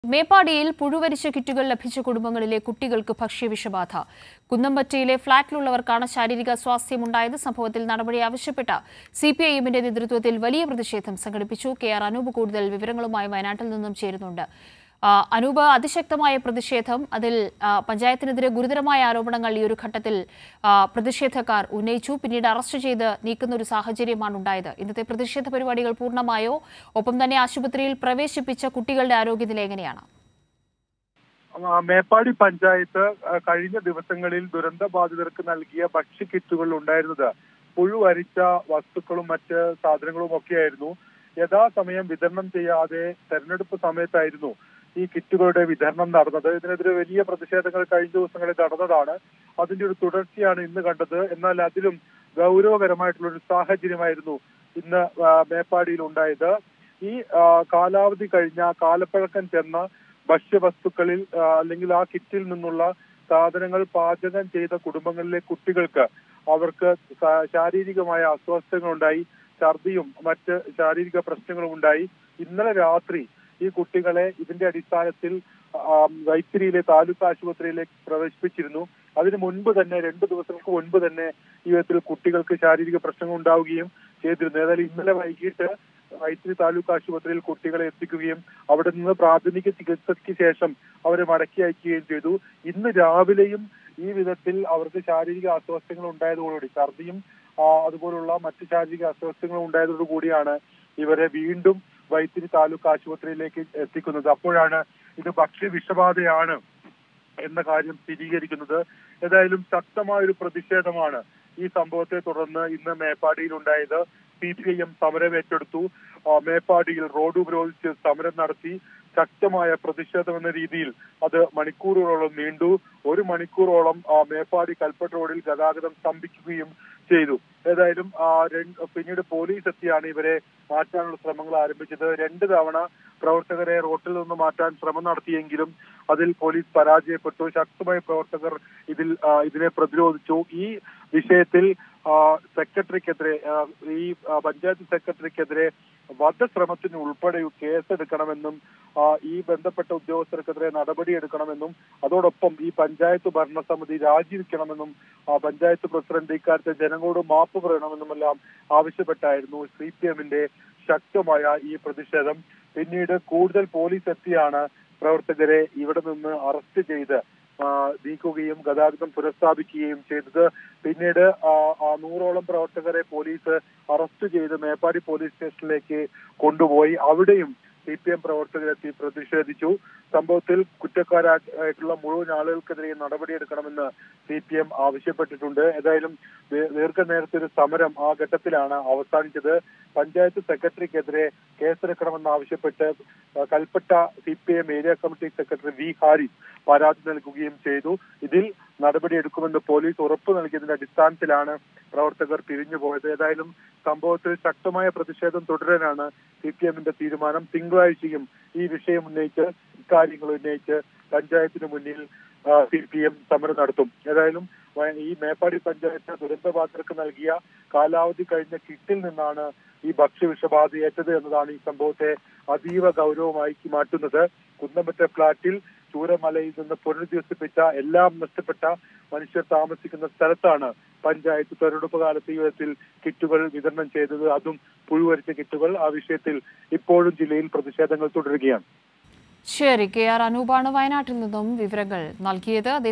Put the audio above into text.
മേപ്പാടിയിൽ പുഴുവരിച്ച കിറ്റുകൾ ലഭിച്ച കുടുംബങ്ങളിലെ കുട്ടികൾക്ക് ഭക്ഷ്യവിഷബാധ കുന്നമ്പറ്റയിലെ ഫ്ളാറ്റിലുള്ളവർക്കാണ് ശാരീരിക സ്വാസ്ഥ്യമുണ്ടായത് സംഭവത്തിൽ നടപടി ആവശ്യപ്പെട്ട സി പി ഐ എമ്മിന്റെ നേതൃത്വത്തിൽ വലിയ പ്രതിഷേധം സംഘടിപ്പിച്ചു കെ ആർ അനൂപ് കൂടുതൽ വിവരങ്ങളുമായി വയനാട്ടിൽ നിന്നും ചേരുന്നുണ്ട് ആ, അനൂപ് അതിശക്തമായ പ്രതിഷേധം അതിൽ ആ, പഞ്ചായത്തിനെതിരെ ഗുരുതരമായ ആരോപണങ്ങൾ ഈ ഒരു ഘട്ടത്തിൽ ആ, പ്രതിഷേധക്കാർ ഉന്നയിച്ചു പിന്നീട് അറസ്റ്റ് ചെയ്ത് നീക്കുന്ന ഒരു സാഹചര്യമാണ് ഉണ്ടായത് ഇന്നത്തെ പ്രതിഷേധ പരിപാടികൾ പൂർണ്ണമായോ ഒപ്പം തന്നെ ആശുപത്രിയിൽ പ്രവേശിപ്പിച്ച കുട്ടികളുടെ ആരോഗ്യനില എങ്ങനെയാണ് ആ, മേപ്പാടി പഞ്ചായത്ത് ആ, കഴിഞ്ഞ ദിവസങ്ങളിൽ ദുരന്ത ബാധിതർക്ക് നൽകിയ ഭക്ഷ്യ കിറ്റുകൾ ഉണ്ടായിരുന്നത് പുഴു അരിച്ച വസ്തുക്കളും മറ്റ് സാധനങ്ങളും ഒക്കെയായിരുന്നു യഥാസമയം വിതരണം ചെയ്യാതെ തെരഞ്ഞെടുപ്പ് സമയത്തായിരുന്നു ഈ കിറ്റുകളുടെ വിതരണം നടന്നത് ഇതിനെതിരെ വലിയ പ്രതിഷേധങ്ങൾ കഴിഞ്ഞ ദിവസങ്ങളിൽ നടന്നതാണ് അതിന്റെ ഒരു തുടർച്ചയാണ് ഇന്ന് കണ്ടത് എന്നാൽ അതിലും ഗൗരവകരമായിട്ടുള്ള ഒരു സാഹചര്യമായിരുന്നു ഇന്ന് ആ, മേപ്പാടിയിൽ ഉണ്ടായത് ഈ ആ, കാലാവധി കഴിഞ്ഞ കാലപ്പഴക്കം ചെന്ന ഭക്ഷ്യവസ്തുക്കളിൽ ആ, അല്ലെങ്കിൽ ആ കിറ്റിൽ നിന്നുള്ള സാധനങ്ങൾ പാചകം ചെയ്ത കുടുംബങ്ങളിലെ കുട്ടികൾക്ക് അവർക്ക് ശാ- ശാരീരികമായ അസ്വസ്ഥതകളുണ്ടായി ഛർദിയും മറ്റ് ശാരീരിക പ്രശ്നങ്ങളും ഉണ്ടായി ഇന്നലെ രാത്രി ഈ കുട്ടികളെ ഇതിന്റെ അടിസ്ഥാനത്തിൽ ആ, വൈത്തിരിയിലെ താലൂക്ക് ആശുപത്രിയിലേക്ക് പ്രവേശിപ്പിച്ചിരുന്നു അതിനു മുൻപ് തന്നെ രണ്ടു ദിവസങ്ങൾക്ക് മുൻപ് തന്നെ ഈ വിധത്തിൽ കുട്ടികൾക്ക് ശാരീരിക പ്രശ്നങ്ങൾ ഉണ്ടാവുകയും ചെയ്തിരുന്നു ഏതായാലും ഇന്നലെ വൈകിട്ട് വൈത്തിരി താലൂക്ക് ആശുപത്രിയിൽ കുട്ടികളെ എത്തിക്കുകയും അവിടെ നിന്ന് പ്രാഥമിക ചികിത്സയ്ക്ക് ശേഷം അവരെ മടക്കി അയക്കുകയും ചെയ്തു ഇന്ന് രാവിലെയും ഈ വിധത്തിൽ അവർക്ക് ശാരീരിക അസ്വസ്ഥങ്ങൾ ഉണ്ടായതോടുകൂടി ഛർദിയും ആ, അതുപോലുള്ള മറ്റ് ശാരീരിക അസ്വസ്ഥങ്ങളും ഉണ്ടായതോടുകൂടിയാണ് ഇവരെ വീണ്ടും വൈത്തിരി താലൂക്ക് ആശുപത്രിയിലേക്ക് എത്തിക്കുന്നത് അപ്പോഴാണ് ഇത് ഭക്ഷ്യ വിഷബാധയാണ് എന്ന കാര്യം സ്ഥിരീകരിക്കുന്നത് ഏതായാലും ശക്തമായ ഒരു പ്രതിഷേധമാണ് ഈ സംഭവത്തെ തുടർന്ന് ഇന്ന് മേപ്പാടിയിൽ ഉണ്ടായത് സി പി ഐ എം സമരം ഏറ്റെടുത്തു ആ, മേപ്പാടിയിൽ റോഡ് ഉപരോധിച്ച് സമരം നടത്തി ശക്തമായ പ്രതിഷേധം എന്ന രീതിയിൽ അത് മണിക്കൂറുകളോളം നീണ്ടു ഒരു മണിക്കൂറോളം ആ, മേപ്പാടി കൽപ്പറ്റ റോഡിൽ ഗതാഗതം സ്തംഭിക്കുകയും ചെയ്തു ഏതായാലും ആ, രണ്ട് പിന്നീട് പോലീസ് എത്തിയാണ് ഇവരെ മാറ്റാനുള്ള ശ്രമങ്ങൾ ആരംഭിച്ചത് രണ്ട് തവണ പ്രവർത്തകരെ റോട്ടിൽ നിന്ന് മാറ്റാൻ ശ്രമം നടത്തിയെങ്കിലും അതിൽ പോലീസ് പരാജയപ്പെട്ടു ശക്തമായ പ്രവർത്തകർ ഇതിൽ ആ, ഇതിനെ പ്രതിരോധിച്ചു ഈ വിഷയത്തിൽ ആ, സെക്രട്ടറിക്കെതിരെ ആ, ഈ ആ, പഞ്ചായത്ത് സെക്രട്ടറിക്കെതിരെ വധശ്രമത്തിന് ഉൾപ്പെടെ കേസെടുക്കണമെന്നും ആ, ഈ ബന്ധപ്പെട്ട ഉദ്യോഗസ്ഥർക്കെതിരെ നടപടിയെടുക്കണമെന്നും അതോടൊപ്പം ഈ പഞ്ചായത്ത് ഭരണസമിതി രാജിവെക്കണമെന്നും ആ, പഞ്ചായത്ത് പ്രസിഡന്റ് ഇക്കാര്യത്തെ ജനങ്ങളോട് മാപ്പ് പറയണമെന്നുമെല്ലാം ആവശ്യപ്പെട്ടായിരുന്നു സി പി എമ്മിന്റെ ശക്തമായ ഈ പ്രതിഷേധം പിന്നീട് കൂടുതൽ പോലീസ് എത്തിയാണ് പ്രവർത്തകരെ ഇവിടെ നിന്ന് അറസ്റ്റ് ചെയ്ത് ആ, നീക്കുകയും ഗതാഗതം പുനഃസ്ഥാപിക്കുകയും ചെയ്തത് പിന്നീട് ആ, ആ നൂറോളം പ്രവർത്തകരെ പോലീസ് അറസ്റ്റ് ചെയ്ത് മേപ്പാടി പോലീസ് സ്റ്റേഷനിലേക്ക് കൊണ്ടുപോയി അവിടെയും സി പി എം പ്രവർത്തകരെത്തി പ്രതിഷേധിച്ചു സംഭവത്തിൽ കുറ്റക്കാരായിട്ടുള്ള മുഴുവൻ ആളുകൾക്കെതിരെ നടപടിയെടുക്കണമെന്ന് സി പി എം ആവശ്യപ്പെട്ടിട്ടുണ്ട് ഏതായാലും ദീ- ദീർഘനേരത്തെ ഒരു സമരം ആ ഘട്ടത്തിലാണ് അവസാനിച്ചത് പഞ്ചായത്ത് സെക്രട്ടറിക്കെതിരെ കേസെടുക്കണമെന്ന് ആവശ്യപ്പെട്ട് ആ, Kalpetta C P M area committee secretary V Haris പരാതി നൽകുകയും ചെയ്തു ഇതിൽ നടപടിയെടുക്കുമെന്ന് പോലീസ് ഉറപ്പു നൽകിയതിന്റെ അടിസ്ഥാനത്തിലാണ് പ്രവർത്തകർ പിരിഞ്ഞു പോയത് ഏതായാലും സംഭവത്തിൽ ശക്തമായ പ്രതിഷേധം തുടരാനാണ് സി പി എമ്മിന്റെ തീരുമാനം തിങ്കളാഴ്ചയും ഈ വിഷയം ഉന്നയിച്ച് ഇക്കാര്യങ്ങൾ ഉന്നയിച്ച് പഞ്ചായത്തിന് മുന്നിൽ സി പി എം സമരം നടത്തും ഏതായാലും വ- ഈ മേപ്പാടി പഞ്ചായത്ത് ദുരന്തബാധിതർക്ക് നൽകിയ കാലാവധി കഴിഞ്ഞ കിറ്റിൽ നിന്നാണ് ഈ ഭക്ഷ്യവിഷബാധ ഏറ്റത് എന്നതാണ് ഈ സംഭവത്തെ അതീവ ഗൗരവമായി മാറ്റുന്നത് കുന്നമ്പറ്റ ഫ്ളാറ്റിൽ ചൂരമലയിൽ നിന്ന് പുനരധിവസിപ്പിച്ച എല്ലാം നഷ്ടപ്പെട്ട മനുഷ്യർ താമസിക്കുന്ന സ്ഥലത്താണ് പഞ്ചായത്ത് തെരഞ്ഞെടുപ്പ് കാലത്ത് ഈ വിധത്തിൽ കിറ്റുകൾ വിതരണം ചെയ്തത് അതും പുഴുവരിച്ച കിറ്റുകൾ ആ വിഷയത്തിൽ ഇപ്പോഴും ജില്ലയിൽ പ്രതിഷേധങ്ങൾ തുടരുകയാണ് ശരി കെ ആർ അനൂപാണ് വയനാട്ടിൽ നിന്നും വിവരങ്ങൾ നൽകിയത്